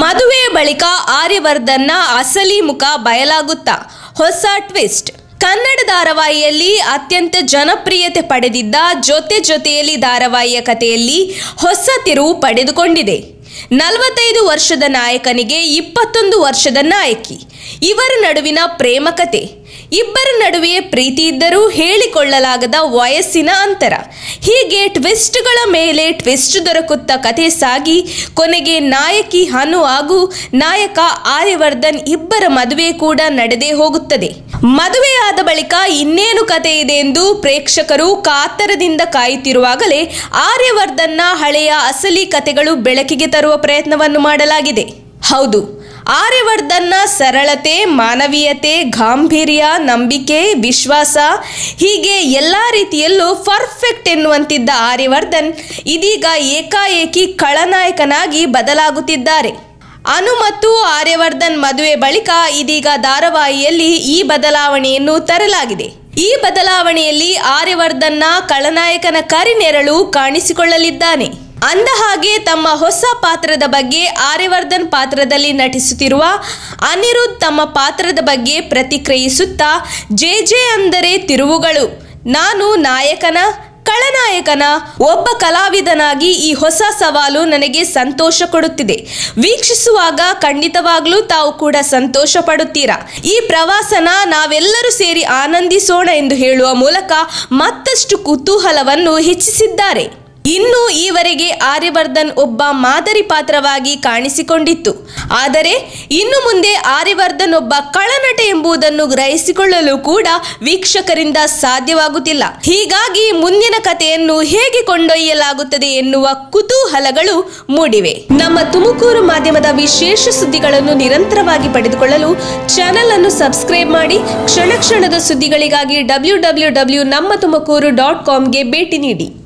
ಮದುವೆಯ ಬಳಿಕ ಆರ್ಯವರ್ಧನ್ನ ಅಸಲಿ ಮುಖ ಬಯಲಾಗುತ್ತಾ ಹೊಸ ಟ್ವಿಸ್ಟ್ ಕನ್ನಡ ಧಾರಾವಾಹಿಯಲ್ಲಿ ಅತ್ಯಂತ ಜನಪ್ರಿಯತೆ ಪಡೆದಿದ್ದ ಜೊತೆ ಜೊತೆಯಲ್ಲಿ ಧಾರಾವಾಹಿಯ ಕಥೆಯಲ್ಲಿ ಹೊಸ ತಿರುವು ಪಡೆದುಕೊಂಡಿದೆ ನಲವತ್ತೈದು ವರ್ಷದ ನಾಯಕನಿಗೆ ಇಪ್ಪತ್ತೊಂದು ವರ್ಷದ ನಾಯಕಿ ಇವರ ನಡುವಿನ ಪ್ರೇಮ ಕತೆ ಇಬ್ಬರ ನಡುವೆ ಪ್ರೀತಿ ಇದ್ದರೂ ಹೇಳಿಕೊಳ್ಳಲಾಗದ ವಯಸ್ಸಿನ ಅಂತರ ಹೀಗೆ ಟ್ವಿಸ್ಟ್ಗಳ ಮೇಲೆ ಟ್ವಿಸ್ಟ್ ದೊರಕುತ್ತಾ ಕಥೆ ಸಾಗಿ ಕೊನೆಗೆ ನಾಯಕಿ ಹನು ಹಾಗೂ ನಾಯಕ ಆರ್ಯವರ್ಧನ್ ಇಬ್ಬರ ಮದುವೆ ಕೂಡ ನಡೆದೇ ಹೋಗುತ್ತದೆ ಮದುವೆಯಾದ ಬಳಿಕ ಇನ್ನೇನು ಕತೆ ಇದೆ ಎಂದು ಪ್ರೇಕ್ಷಕರು ಕಾತರದಿಂದ ಕಾಯುತ್ತಿರುವಾಗಲೇ ಆರ್ಯವರ್ಧನ್ನ ಹಳೆಯ ಅಸಲಿ ಕತೆಗಳು ಬೆಳಕಿಗೆ ತರುವ ಪ್ರಯತ್ನವನ್ನು ಮಾಡಲಾಗಿದೆ ಹೌದು ಆರ್ಯವರ್ಧನ್ನ ಸರಳತೆ ಮಾನವೀಯತೆ ಗಾಂಭೀರ್ಯ ನಂಬಿಕೆ ವಿಶ್ವಾಸ ಹೀಗೆ ಎಲ್ಲ ರೀತಿಯಲ್ಲೂ ಪರ್ಫೆಕ್ಟ್ ಎನ್ನುವಂತಿದ್ದ ಆರ್ಯವರ್ಧನ್ ಇದೀಗ ಏಕಾಏಕಿ ಖಳನಾಯಕನಾಗಿ ಬದಲಾಗುತ್ತಿದ್ದಾರೆ ಅನು ಮತ್ತು ಆರ್ಯವರ್ಧನ್ ಮದುವೆ ಬಳಿಕ ಇದೀಗ ಧಾರಾವಾಹಿಯಲ್ಲಿ ಈ ಬದಲಾವಣೆಯನ್ನು ತರಲಾಗಿದೆ ಈ ಬದಲಾವಣೆಯಲ್ಲಿ ಆರ್ಯವರ್ಧನ್ನ ಖಳನಾಯಕನ ಕರಿನೆರಳು ಕಾಣಿಸಿಕೊಳ್ಳಲಿದ್ದಾನೆ ಅಂದ ಹಾಗೆ ತಮ್ಮ ಹೊಸ ಪಾತ್ರದ ಬಗ್ಗೆ ಆರ್ಯವರ್ಧನ್ ಪಾತ್ರದಲ್ಲಿ ನಟಿಸುತ್ತಿರುವ ಅನಿರುದ್ಧ್ ತಮ್ಮ ಪಾತ್ರದ ಬಗ್ಗೆ ಪ್ರತಿಕ್ರಿಯಿಸುತ್ತಾ ಜೆ ಜೆ ಅಂದರೆ ತಿರುವುಗಳು ನಾನು ನಾಯಕನ ಖಳನಾಯಕನ ಒಬ್ಬ ಕಲಾವಿದನಾಗಿ ಈ ಹೊಸ ಸವಾಲು ನನಗೆ ಸಂತೋಷ ಕೊಡುತ್ತಿದೆ ವೀಕ್ಷಿಸುವಾಗ ಖಂಡಿತವಾಗ್ಲೂ ತಾವು ಕೂಡ ಸಂತೋಷ ಪಡುತ್ತೀರಾ ಈ ಪ್ರವಾಸನ ನಾವೆಲ್ಲರೂ ಸೇರಿ ಆನಂದಿಸೋಣ ಎಂದು ಹೇಳುವ ಮೂಲಕ ಮತ್ತಷ್ಟು ಕುತೂಹಲವನ್ನು ಹೆಚ್ಚಿಸಿದ್ದಾರೆ ಇನ್ನು ಈವರೆಗೆ ಆರ್ಯವರ್ಧನ್ ಒಬ್ಬ ಮಾದರಿ ಪಾತ್ರವಾಗಿ ಕಾಣಿಸಿಕೊಂಡಿತ್ತು ಆದರೆ ಇನ್ನು ಮುಂದೆ ಆರ್ಯವರ್ಧನ್ ಒಬ್ಬ ಕಳನಟ ಎಂಬುದನ್ನು ಗ್ರಹಿಸಿಕೊಳ್ಳಲು ಕೂಡ ವೀಕ್ಷಕರಿಂದ ಸಾಧ್ಯವಾಗುತ್ತಿಲ್ಲ ಹೀಗಾಗಿ ಮುಂದಿನ ಕಥೆಯನ್ನು ಹೇಗೆ ಕೊಂಡೊಯ್ಯಲಾಗುತ್ತದೆ ಎನ್ನುವ ಕುತೂಹಲಗಳು ಮೂಡಿವೆ ನಮ್ಮ ತುಮಕೂರು ಮಾಧ್ಯಮದ ವಿಶೇಷ ಸುದ್ದಿಗಳನ್ನು ನಿರಂತರವಾಗಿ ಪಡೆದುಕೊಳ್ಳಲು ಚಾನೆಲ್ ಅನ್ನು ಸಬ್ಸ್ಕ್ರೈಬ್ ಮಾಡಿ ಕ್ಷಣ ಕ್ಷಣದ ಸುದ್ದಿಗಳಿಗಾಗಿ ಡಬ್ಲ್ಯೂ ಡಬ್ಲ್ಯೂ ಡಬ್ಲ್ಯೂ ನಮ್ಮ ತುಮಕೂರು ಡಾಟ್ ಕಾಮ್ಗೆ ಭೇಟಿ ನೀಡಿ